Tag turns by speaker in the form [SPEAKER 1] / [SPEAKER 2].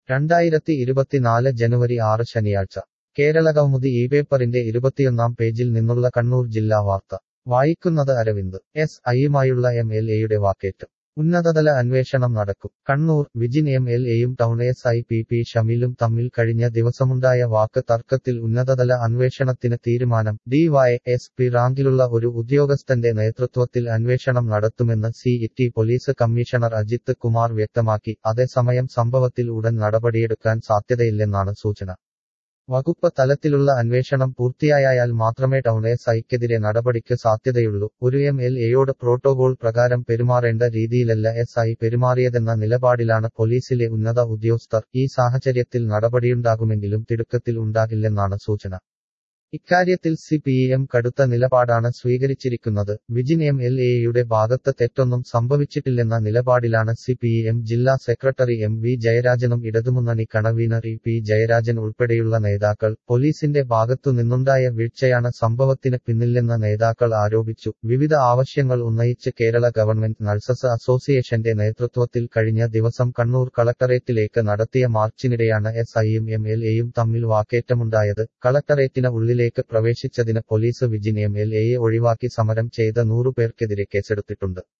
[SPEAKER 1] രണ്ടായിരത്തി ഇരുപത്തിനാല് ജനുവരി ആറ് ശനിയാഴ്ച കേരളകൗമുദി ഈ പേപ്പറിന്റെ ഇരുപത്തിയൊന്നാം പേജിൽ നിന്നുള്ള കണ്ണൂർ ജില്ലാ വാർത്ത വായിക്കുന്നത് അരവിന്ദ് എസ് ഐയുമായുള്ള എം എൽ എയുടെ വാക്കേറ്റം ഉന്നതതല അന്വേഷണം നടക്കും കണ്ണൂർ വിജിൻ എം എൽ എയും town S I P P ഷമീലും തമ്മിൽ കഴിഞ്ഞ ദിവസമുണ്ടായ വാക്ക് തർക്കത്തിൽ ഉന്നതതല അന്വേഷണത്തിന് തീരുമാനം ഡി വൈ എസ് പി റാങ്കിലുള്ള ഒരു ഉദ്യോഗസ്ഥന്റെ നേതൃത്വത്തിൽ അന്വേഷണം നടത്തുമെന്ന് city police commissioner Ajith Kumar വ്യക്തമാക്കി അതേസമയം സംഭവത്തിൽ ഉടൻ നടപടിയെടുക്കാൻ സാധ്യതയില്ലെന്നാണ് സൂചന വകുപ്പ് തലത്തിലുള്ള അന്വേഷണം പൂർത്തിയായാൽ മാത്രമേ ടൗൺ എസ് ഐക്കെതിരെ നടപടിക്ക് സാധ്യതയുള്ളൂ ഒരു എം എൽ എയോട് പ്രോട്ടോകോൾ പ്രകാരം പെരുമാറേണ്ട രീതിയിലല്ല എസ് ഐ പെരുമാറിയതെന്ന നിലപാടിലാണ് പോലീസിലെ ഉന്നത ഉദ്യോഗസ്ഥർ ഈ സാഹചര്യത്തിൽ നടപടിയുണ്ടാകുമെങ്കിലും തിടുക്കത്തിൽ ഉണ്ടാകില്ലെന്നാണ് സൂചന ഇക്കാര്യത്തിൽ സി പി എം കടുത്ത നിലപാടാണ് സ്വീകരിച്ചിരിക്കുന്നത് വിജിൻ എം എൽ എയുടെ ഭാഗത്ത് തെറ്റൊന്നും സംഭവിച്ചിട്ടില്ലെന്ന നിലപാടിലാണ് സി പി എം ജില്ലാ സെക്രട്ടറി എം വി ജയരാജനും ഇടതുമുന്നണി കണവീനർ ഇ പി ജയരാജൻ ഉൾപ്പെടെയുള്ള നേതാക്കൾ പോലീസിന്റെ ഭാഗത്തു നിന്നുണ്ടായ വീഴ്ചയാണ് സംഭവത്തിന് പിന്നിലെന്ന നേതാക്കൾ ആരോപിച്ചു വിവിധ ആവശ്യങ്ങൾ ഉന്നയിച്ച് കേരള ഗവൺമെന്റ് നഴ്സസ് അസോസിയേഷന്റെ നേതൃത്വത്തിൽ കഴിഞ്ഞ ദിവസം കണ്ണൂർ കളക്ടറേറ്റിലേക്ക് നടത്തിയ മാർച്ചിനിടെയാണ് എസ് ഐയും എം എൽ എയും തമ്മിൽ വാക്കേറ്റമുണ്ടായത് കളക്ടറേറ്റിന് ഉള്ളിൽ ിലേക്ക് പ്രവേശിച്ചതിന് പോലീസ് വിജിൻ എം എൽ എയെ ഒഴിവാക്കി സമരം ചെയ്ത നൂറുപേർക്കെതിരെ കേസെടുത്തിട്ടുണ്ട്